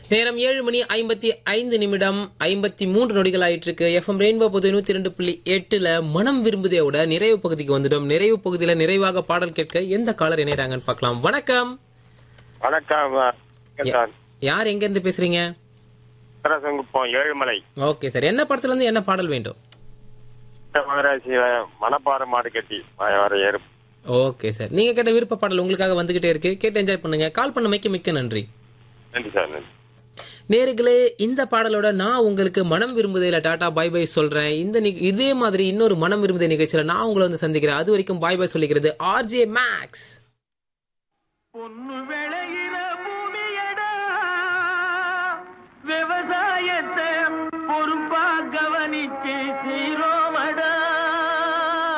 நேரம் ஏழு மணி ஐம்பத்தி ஐந்து நிமிடம் ஐம்பத்தி மூன்று நொடிகள் ஆயிட்டு இருக்கு எஃப்எம் ரெயின்போ பொது நூத்தி ரெண்டு புள்ளி எட்டுல மனம் விரும்புதையோட நிறைவு பகுதிக்கு வந்துட்டோம் நிறைவு பகுதியில நிறைவாக பாடல் கேட்க எந்த காலர் இணையறாங்கன்னு பார்க்கலாம் வணக்கம் வணக்கம் சார் யார் எங்க இருந்து பேசுறீங்க சரசங்குப்பம் ஏழுமலை ஓகே சார் என்ன படத்துல இருந்து என்ன பாடல் வேண்டும் மகராசி மணப்பாறை மாடு கட்டி வர ஏறு ஓகே சார் நீங்க கேட்ட விருப்ப பாடல் உங்களுக்காக வந்துகிட்டே இருக்கு கேட்டு என்ஜாய் பண்ணுங்க கால் பண்ண மிக்க மிக்க நன்றி நன்றி சார் நன்றி நேர்களே இந்த பாடலோட நான் உங்களுக்கு மனம் விரும்புதையில டாடா பாய் பாய் சொல்றேன் இந்த நி- இதே மாதிரி இன்னொரு மனம் விரும்புதை நிகழ்ச்சியில நான் உங்களை வந்து சந்திக்கிறேன் அது வரைக்கும் பாய் பாய் சொல்லிக்கிறது ஆர்ஜே மேக்ஸ் பொண்ணு விளையிற பூமியடா விவசாயத்தை பொறுப்பா கவனிச்சு